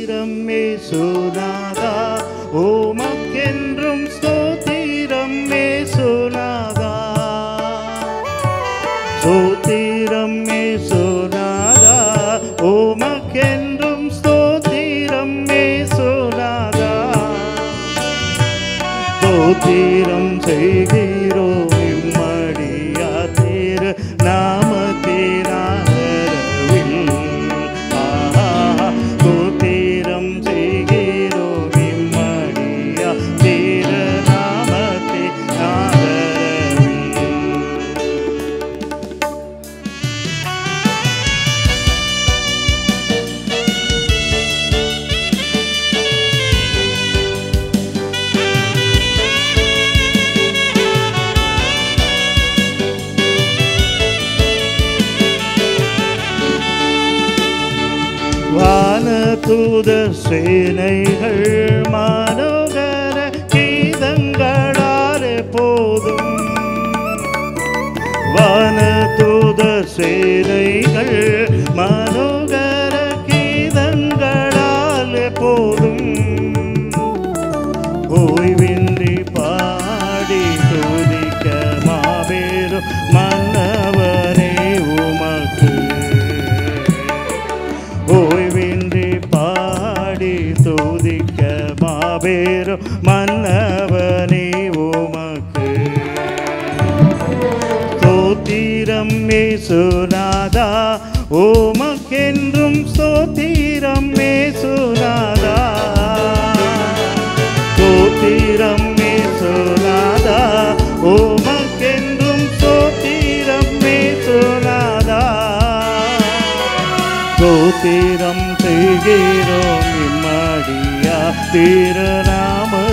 ஸ்தோத்திரம் மேசுநாதா உமக்கென்றும் ஸ்தோத்திரம் மேசுநாதா ஸ்தோத்திரம் மேசுநாதா உமக்கென்றும் ஸ்தோத்திரம் மேசுநாதா ஸ்தோத்திரம் செய்கிறோம் இம்மடியா திரு நாமத்தினாகரவில் ஸ்தோத்திரம் செய்கிறோம் இம்மடியா திரு நாமத்தினாகரவில் வானதூத சேனைகள் மனோகர கீதங்களாலே போதும் வானதூத சேனைகள் மனோகர கீதங்களாலே போதும் ஓய்வின்றி பாடி துதிக்க மாபெரும் மன்னவரே உமக்கு ஓய்வின்றி பாடி துதிக்க மாபெரும் மன்னவனே உமக்கு ஸ்தோத்திரம் மேசுநாதா உமக்கென்றும் ஸ்தோத்திரம் மேசுநாதா ஸ்தோத்திரம் மேசுநாதா உமக்கென்றும் ஸ்தோத்திரம் மேசுநாதா ஸ்தோத்திரம் செய்கிறோம் இம்மடியா திருநாம